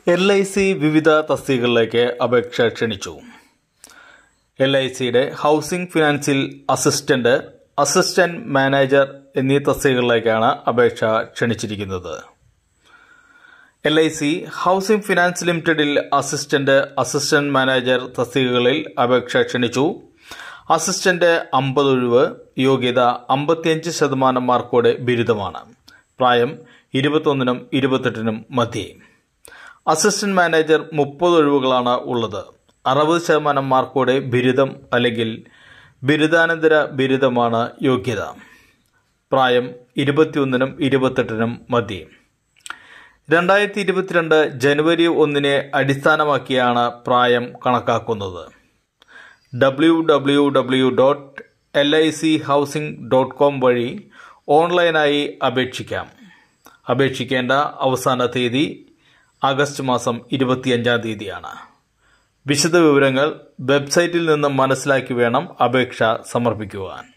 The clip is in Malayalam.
എൽ ഐ സി വിവിധ തസ്തികകളിലേക്ക് അപേക്ഷ ക്ഷണിച്ചു എൽ ഐ സിയുടെ ഹൗസിംഗ് ഫിനാൻസിൽ അസിസ്റ്റന്റ് അസിസ്റ്റന്റ് മാനേജർ എന്നീ തസ്തികകളിലേക്കാണ് അപേക്ഷ ക്ഷണിച്ചിരിക്കുന്നത് L I C housing finance ലിമിറ്റഡിൽ അസിസ്റ്റന്റ് അസിസ്റ്റന്റ് മാനേജർ തസ്തികകളിൽ അപേക്ഷ ക്ഷണിച്ചു അസിസ്റ്റന്റ് അമ്പത് ഒഴിവ് യോഗ്യത അമ്പത്തിയഞ്ച് ശതമാനം മാർക്കോടെ ബിരുദമാണ് പ്രായം ഇരുപത്തൊന്നിനും ഇരുപത്തെട്ടിനും മധ്യേ അസിസ്റ്റന്റ് മാനേജർ മുപ്പത് ഒഴിവുകളാണ് ഉള്ളത് അറുപത് ശതമാനം മാർക്കോടെ ബിരുദം അല്ലെങ്കിൽ ബിരുദാനന്തര ബിരുദമാണ് യോഗ്യത പ്രായം ഇരുപത്തിയൊന്നിനും ഇരുപത്തെട്ടിനും മധ്യേ രണ്ടായിരത്തി ഇരുപത്തിരണ്ട് ജനുവരി ഒന്നിനെ അടിസ്ഥാനമാക്കിയാണ് പ്രായം കണക്കാക്കുന്നത് W W W dot L I C housing dot com വഴി ഓൺലൈനായി അപേക്ഷിക്കാം അപേക്ഷിക്കേണ്ട അവസാന തീയതി ആഗസ്റ്റ് മാസം ഇരുപത്തിയഞ്ചാം തീയതിയാണ് വിശദവിവരങ്ങൾ വെബ്സൈറ്റിൽ നിന്നും മനസ്സിലാക്കി വേണം അപേക്ഷ സമർപ്പിക്കുവാൻ